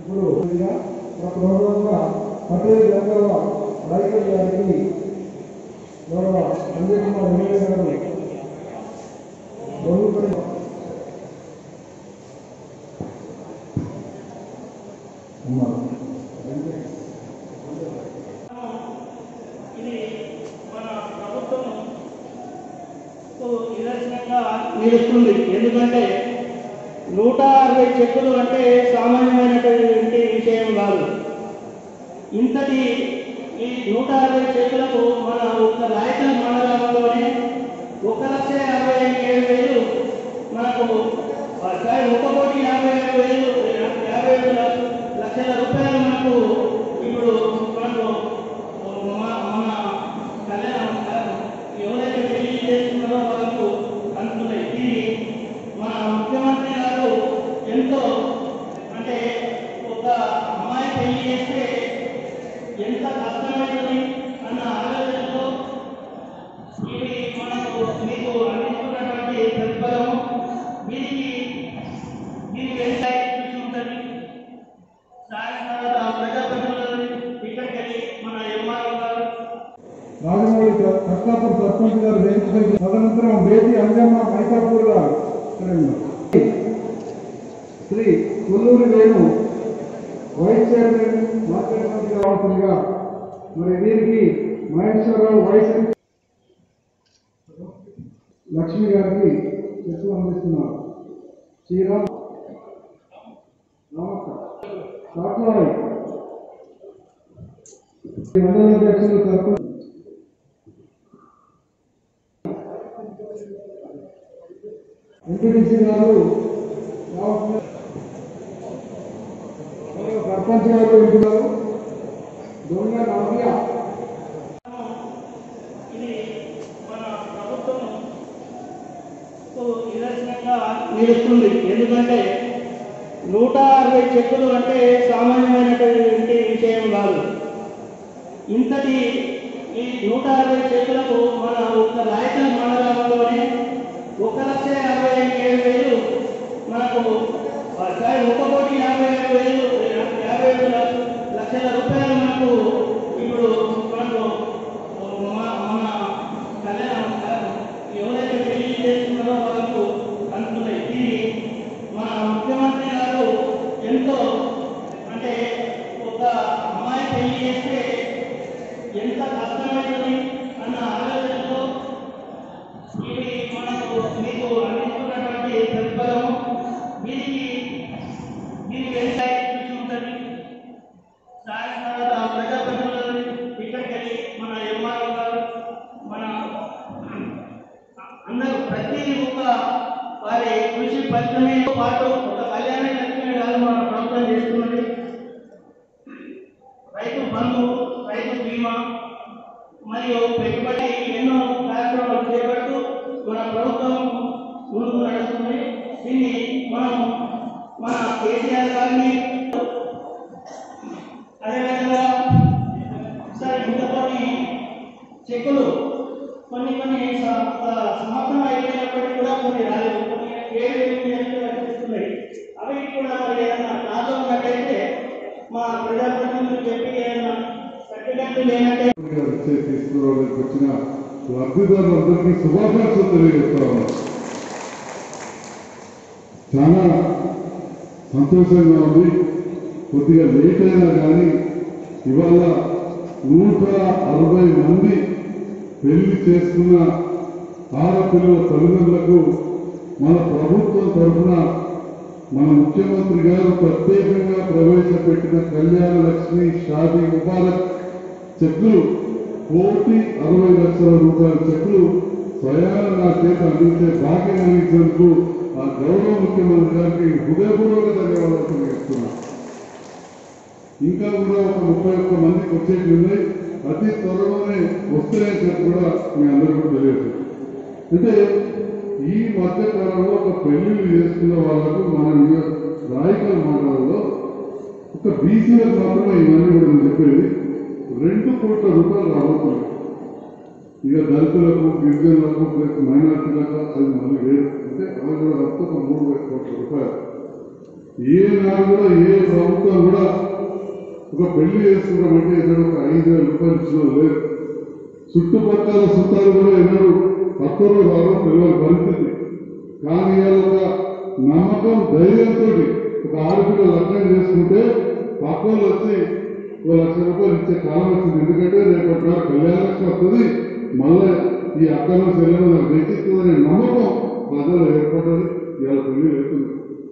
ఇప్పుడు ఒక గౌరవంగా పటేల్ గంగవ్వ రాయకల్ గారికి గౌరవ సంజయ్ కుమార్ ఎమ్మెల్యే గారు బహుమతి ఇది మన ప్రభుత్వం నిదర్శనంగా నిలుస్తుంది ఎందుకంటే నూట అరవై చెక్కులు అంటే సామాన్యమైనటువంటి విషయం కాదు ఇంతటి ఈ నూట అరవై చెక్కులకు మన ఒక రాయకల్ మండలంలోనే ఒక లక్ష యాభై ఏడు వేలు మనకు ఆ, సారీ, ఒక కోటి యాభై ఏడు వేలు యాభై ఏడు లక్ష- లక్షల రూపాయలు మనకు ఇప్పుడు మనకు మన మన కళ్యాణం ఎవరైతే పెళ్లి చేస్తున్నారో వాళ్ళకు అందుతున్నాయి ఇది మన ముఖ్యమంత్రి గారు ఎంతో అంటే ఒక అమ్మాయి పెళ్లి చేస్తే ఎంత కష్టమైనది అన్న ఆలోచనతో ఇది మనకు మీకు అందిస్తున్నటువంటి ప్రతిఫలము దీనికి దీనికి ఎంత కృషి ఉంటుంది సాయంత్రం తర్వాత ప్రజాప్రతినిధులు ఇక్కడికి వెళ్ళి మన ఎంఆర్ఓ గారు రాజమౌళి కర్తాపూర్ సర్పంచ్ గారు వేదికపై తదనంతరం బేటి అంజమ్మ మైకాపూర్ గారు ఇక్కడ ఉన్నారు. Shri Kolluri Venu vice chairman market committee కావాల్సిందిగా మరి వీరికి మహేశ్వరరావు వైస్ లక్ష్మి గారికి చెట్లు అందిస్తున్నారు శ్రీరామ్ నమస్కారం సాట్లాయి మండల అధ్యక్షులు సర్పంచ్ ఎంపీటీసీ గారు రావాల్సిన- మరియు సర్పంచ్ గారు ఇంటి గారు దొంగ నవ్య ఇది మన ప్రభుత్వం నిదర్శనంగా నిలుస్తుంది ఎందుకంటే నూట అరవై చెక్కులు అంటే సామాన్యమైనటువంటి విషయం కాదు ఇంతటి ఈ నూట అరవై చెక్కులకు మన ఒక రాయకల్ మండలంలోనే ఒక లక్ష యాభై ఏడు వేలు మనకు ఆ, సారీ, ఒక కోటి యాభై ఏడు వేలు యాభై ఏడు లక్ష- లక్షల రూపాయలు మనకు ఇప్పుడు మనకు మన మన కళ్యాణం ఎవరైతే పెళ్లి చేస్తున్నారో వాళ్ళకు అందుతున్నాయి ఇది మన ముఖ్యమంత్రి గారు ఎంతో అంటే ఒక అమ్మాయి పెళ్లి చేస్తే ఎంత కష్టమైనది అన్న ఆలోచనతో ఇది మనకు మీకు అందిస్తున్నటువంటి ప్రతిఫలము దీనికి దీనికి ఎంత కృషి ఉంటుంది సాయంత్రం తర్వాత ప్రజాప్రతినిధులు ఇక్కడికి వెళ్ళి మన ఎంఆర్ఓ గారు మన అందరూ ప్రతి ఒక్క వారి కృషి ఫలితమే పాటు ఒక కళ్యాణ లక్ష్మి కాదు మన ప్రభుత్వం చేస్తున్నది రైతు బంధు రైతు బీమా మరియు పెట్టుబడి ఎన్నో కార్యక్రమాలు చేపడుతూ మన ప్రభుత్వం ముందుకు నడుస్తుంది దీన్ని మనం మన కేసీఆర్ గారిని అదేవిధంగా సార్ ఇంకా కొన్ని చెక్కులు కొన్ని కొన్ని స- స- సంవత్సరం అయిపోయినప్పటికీ కూడా కొన్ని రాలేదు కొన్ని ఏడు ఎనిమిది నెలలు కనిపిస్తున్నాయి అవి కూడా మరి ఏదైనా నాతో ఉన్నట్టయితే మా ప్రజాప్రతినిధులు చెప్పి ఏదైనా సర్టిఫికెట్లు లేనట్టే వచ్చే తీసుకురావడానికి వచ్చిన లబ్ధిదారులందరికీ శుభాకాంక్షలు తెలియజేస్తా ఉన్నాను చాలా సంతోషంగా ఉంది కొద్దిగా లేట్ అయినా కానీ ఇవాళ నూట అరవై మంది పెళ్లి చేసుకున్న ఆడపిల్లల తల్లిదండ్రులకు మన ప్రభుత్వం తరఫున మన ముఖ్యమంత్రి గారు ప్రత్యేకంగా ప్రవేశపెట్టిన కళ్యాణ లక్ష్మి షాదీ ముబారక్ చెక్కులు కోటి అరవై లక్షల రూపాయల చెక్కులు స్వయాన నా చేత అందించే భాగ్యం అందించేందుకు ఆ గౌరవ ముఖ్యమంత్రి గారికి హృదయపూర్వక ధన్యవాదాలు తెలియజేస్తున్నా ఇంకా కూడా ఒక ముప్పై ఒక్క మందికి వచ్చేవి ఉన్నాయి అతి త్వరలోనే వస్తాయని చెప్పి కూడా మీ అందరికీ కూడా తెలియదు అంటే ఈ మధ్య కాలంలో ఒక పెళ్లిళ్ళు చేసుకున్న వాళ్ళకు మన నియోజ- రాయకల్ మండలంలో ఒక బీసీలకు మాత్రమే ఇవన్నీ కూడా నేను చెప్పేది రెండు కోట్ల రూపాయలు రాబోతున్నాయి ఇక దళితులకు గిరిజనులకు ప్లస్ మైనార్టీలకు అది మళ్ళీ వేరు అంటే అవి కూడా రక్త ఒక మూడు వేల కోట్ల రూపాయలు ఏ నాడు కూడా ఏ ప్రభుత్వం కూడా ఒక పెళ్లి చేసుకున్నామంటే ఇద్దరు ఒక ఐదు వేల రూపాయలు ఇచ్చిన వాళ్ళు లేరు చుట్టుపక్కల చుట్టాలు కూడా ఎన్నడూ పక్కన రావడం తెలియని పరిస్థితి కానీ ఇవాళ ఒక నమ్మకం ధైర్యంతో ఒక ఆడపిల్ల లగ్నం చేసుకుంటే పక్కలు వచ్చి ఓ లక్ష రూపాయలు ఇచ్చే కాలం వచ్చింది ఎందుకంటే రేపటి నాడు కళ్యాణ లక్ష్మి వస్తుంది మళ్ళీ ఈ అక్కను చెల్లెలు నాకు వెచ్చిస్తుందనే నమ్మకం ప్రజలు ఏర్పడ్డది ఇవాళ పెళ్లి అవుతుంది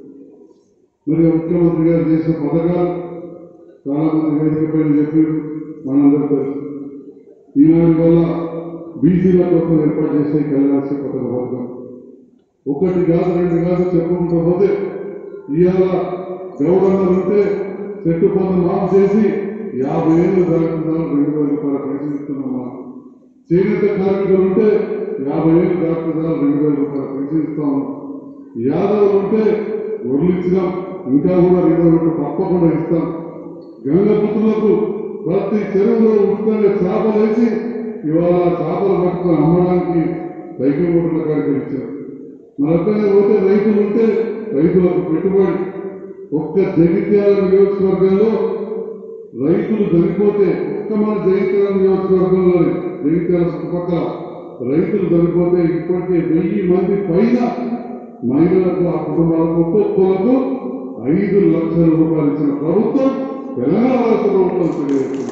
మరి ముఖ్యమంత్రి గారు చేసిన పథకాలు చాలా మంది వేదిక పైన చెప్పి మనందరూ తెలుసు ఈనాడు వల్ల బీసీల కోసం ఏర్పాటు చేసే కళ్యాణ పథక పథకం ఒకటి కాదు రెండు కాదు చెప్పుకుంటూ పోతే ఇవాళ గౌరవం ఉంటే చెట్టు పనులు మాఫ్ చేసి యాభై ఏళ్ళు దాటుతున్నారు రెండు వేల రూపాయల పెన్షన్ ఇస్తున్నాం మనం చేనేత కార్మికులు ఉంటే యాభై ఏళ్ళు దాటుతున్నారు రెండు వేల రూపాయల పెన్షన్ ఇస్తాము యాదవులు ఉంటే ఒళ్ళు ఇచ్చినాం ఇంకా కూడా రెండు వేలు తప్పకుండా ఇస్తాం గంగపుత్రులకు ప్రతి చెరువులో ఉట్టుకునే చేపలు వేసి ఇవాళ చేపలు పట్టుకొని అమ్మడానికి సైకిల్ ఓట్ల కాడికి ఇచ్చారు మరి అక్కడే పోతే రైతులు ఉంటే రైతులకు పెట్టుబడి ఒక్క జగిత్యాల నియోజకవర్గంలో రైతులు చనిపోతే ఒక్క మన జగిత్యాల నియోజకవర్గంలోనే జగిత్యాల చుట్టుపక్కల రైతులు చనిపోతే ఇప్పటికే వెయ్యి మంది పైన మహిళలకు ఆ కుటుంబాలకు ఒక్కొక్కలకు ఐదు లక్షల రూపాయలు ఇచ్చిన ప్రభుత్వం తెలంగాణ రాష్ట్ర ప్రభుత్వం తెలియజేస్తుంది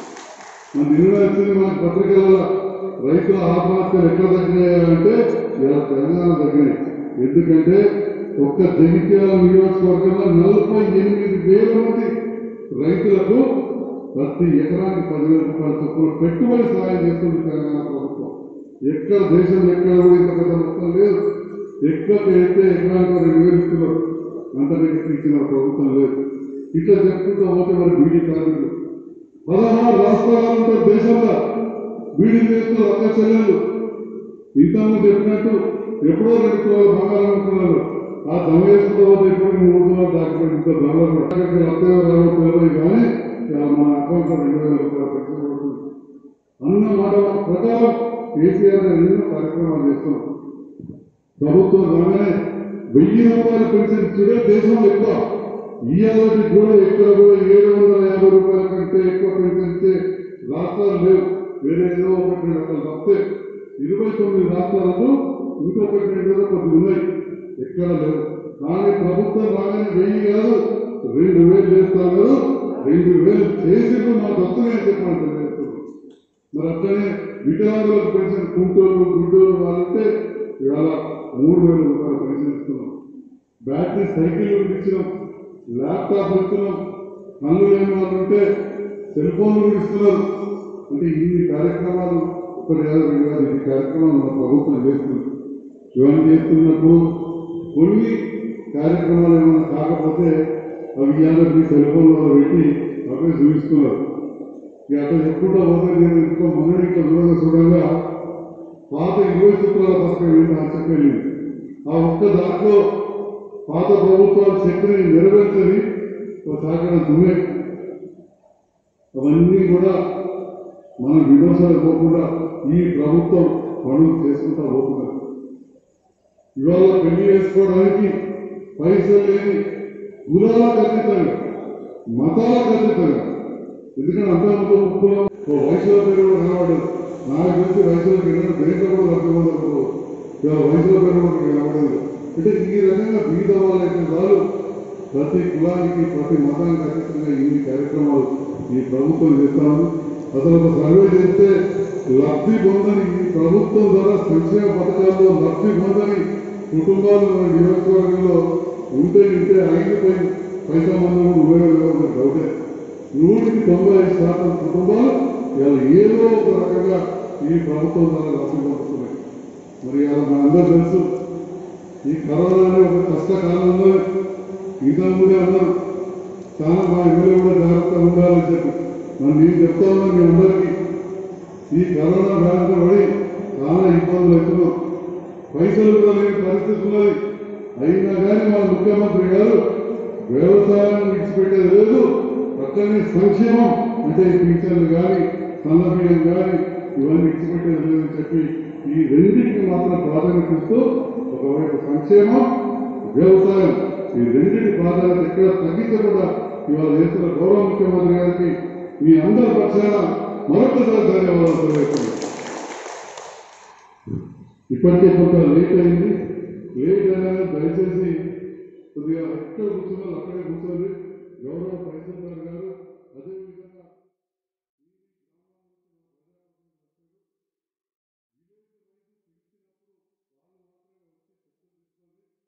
మన నిన్న వచ్చింది మన పత్రికల రైతుల ఆత్మహత్యలు ఎక్కడ తగ్గినాయంటే ఇలా తెలంగాణ తగ్గినాయి ఎందుకంటే ఒక్క జగిత్యాల నియోజకవర్గంలో నలభై ఎనిమిది వేల మంది రైతులకు ప్రతి ఎకరానికి పదివేల రూపాయల చొప్పున పెట్టుబడి సహాయం చేస్తుంది తెలంగాణ ప్రభుత్వం ఎక్కడ దేశంలో ఎక్కడ కూడా ఇంత పెద్ద మొత్తం లేదు ఎక్కువ అయితే ఎకరానికి రెండు వేలు ఇస్తున్నారు అంత దగ్గరికి ఇచ్చిన ప్రభుత్వం లేదు ఇట్లా చెప్పుకుంటూ పోతే మరి బీడీ కార్మికులు పదహారు రాష్ట్రాలు ఉంటారు దేశంలో బీడీ చేస్తున్నారు అక్క చెల్లెలు ఇంతకుముందు చెప్పినట్టు ఎప్పుడో రెండు కిలోల బంగారం అనుకున్నారు ఆ దమ వేసుకుంటూ పోతే ఇప్పుడు మూడు కిలోలు దాటిపోయి ఇంత ధరలు కూడా అత్యవసర తెలియదు కానీ ఇలా మన అకౌంట్ రెండు వేల రూపాయలు పెట్టుకోబడుతుంది అన్న మాట ప్రకారం కేసీఆర్ ఎన్నో కార్యక్రమాలు చేస్తున్నాం ప్రభుత్వం రాగానే వెయ్యి రూపాయలు పెన్షన్ ఇచ్చుడే దేశంలో ఎక్కువ ఇయ్యాలని కూడా ఎక్కడ కూడా ఏడు వందల యాభై రూపాయల కంటే ఎక్కువ పెన్షన్ ఇచ్చే రాష్ట్రాలు లేవు వేరే ఏదో ఒకటి రెండు రకాలు తప్పితే ఇరవై తొమ్మిది రాష్ట్రాలకు ఇంకొకటి రెండు ఏదో కొద్ది ఉన్నాయి ఎక్కడ లేవు కానీ ప్రభుత్వం రాగానే వెయ్యి కాదు రెండు వేలు చేస్తారు రెండు వేలు చేసి మా దత్తమే చెప్పమని తెలియజేస్తున్నాం మరి అట్లనే వికలాంగులకు పెన్షన్ కుంటూరు గుంటూరు వాళ్ళంటే ఇవాళ మూడు వేల రూపాయలు పెన్షన్ ఇస్తున్నాం బ్యాటరీ సైకిల్ ఇచ్చినాం ల్యాప్టాప్ ఇస్తున్నాం కళ్ళు లేని వాళ్ళు ఉంటే సెల్ ఫోన్లు కూడా ఇస్తున్నారు అంటే ఇన్ని కార్యక్రమాలు ఒకటి కాదు రెండు కాదు ఇన్ని కార్యక్రమాలు మన ప్రభుత్వం చేస్తుంది ఇవన్నీ చేస్తున్నప్పుడు కొన్ని కార్యక్రమాలు ఏమైనా కాకపోతే అవి ఇవాళ మీ సెల్ ఫోన్లలో పెట్టి అవే చూపిస్తున్నారు ఇక అట్లా చెప్పుకుంటా పోతే నేను ఇంకో మొన్న ఇట్లా చూడగా చూడగా పాత ఇరవై సూత్రాల పథకం ఏంటో అని చెప్పి ఆ ఒక్క దాంట్లో పాత ప్రభుత్వాలు చెప్పినవి నెరవేర్చని ఒక సాగర దుమ్మే అవన్నీ కూడా మనం విమర్శలు పోకుండా ఈ ప్రభుత్వం పనులు చేసుకుంటా పోతున్నారు ఇవాళ పెళ్లి చేసుకోవడానికి పైసలు లేని కులాలకు అతీతంగా మతాలకు అతీతంగా ఎందుకంటే అంతకుముందు ముప్పులో ఓ వయసులో పేరు కూడా కనబడదు నాకు తెలిసి వయసులో పేరు దేంట్లో కూడా లభ్యం ఉండదు ఇవాళ వయసులో పేరు కూడా కనబడదు అంటే ఈ రకంగా బీద వాళ్ళైతే చాలు ప్రతి కులానికి ప్రతి మతానికి అతీతంగా ఇన్ని కార్యక్రమాలు ఈ ప్రభుత్వం చేస్తాము అసలు ఒక సర్వే చేస్తే లబ్ధి పొందని ఈ ప్రభుత్వం ద్వారా సంక్షేమ పథకాల్లో లబ్ధి పొందని కుటుంబాలు మన నియోజకవర్గంలో ఉంటే ఉంటే ఐదు పై పైసా మంది ఉపయోగం డౌటే నూటికి తొంభై ఐదు శాతం కుటుంబాలు ఇవాళ ఏదో ఒక రకంగా ఈ ప్రభుత్వం ద్వారా లబ్ధి పొందుతున్నాయి మరి ఇవాళ మనందరూ తెలుసు ఈ కరోనా అనే ఒక కష్టకాలంలో ఇంతకుముందే అన్నారు చాలా మా ఎమ్మెల్యే కూడా జాగ్రత్తగా ఉండాలని చెప్పి మరి నేను చెప్తా ఉన్నా మీ అందరికీ ఈ కరోనా బారిన పడి చాలా ఇబ్బందులు అవుతున్నాం పైసలు కూడా లేని పరిస్థితి ఉన్నది అయినా కానీ మన ముఖ్యమంత్రి గారు వ్యవసాయం విడిచిపెట్టేది లేదు అక్కడనే సంక్షేమం అంటే ఈ పింఛన్లు కానీ సన్నబియ్యం కానీ ఇవన్నీ విడిచిపెట్టేది లేదని చెప్పి ఈ రెండింటికి మాత్రం ప్రాధాన్యత ఇస్తూ ఒకవైపు సంక్షేమం వ్యవసాయం ఈ రెండింటి ప్రాధాన్యత ఎక్కడ తగ్గించకుండా ఇవాళ చేస్తున్న గౌరవ ముఖ్యమంత్రి గారికి మీ అందరి పక్షాన మరొకసారి ధన్యవాదాలు తెలియజేస్తున్నాను ఇప్పటికే కొంత లేట్ అయింది లేట్ అయినా దయచేసి కొద్దిగా ఎక్కడ కూర్చున్నారు అక్కడే కూర్చోండి గౌరవ తహసీల్దార్ గారు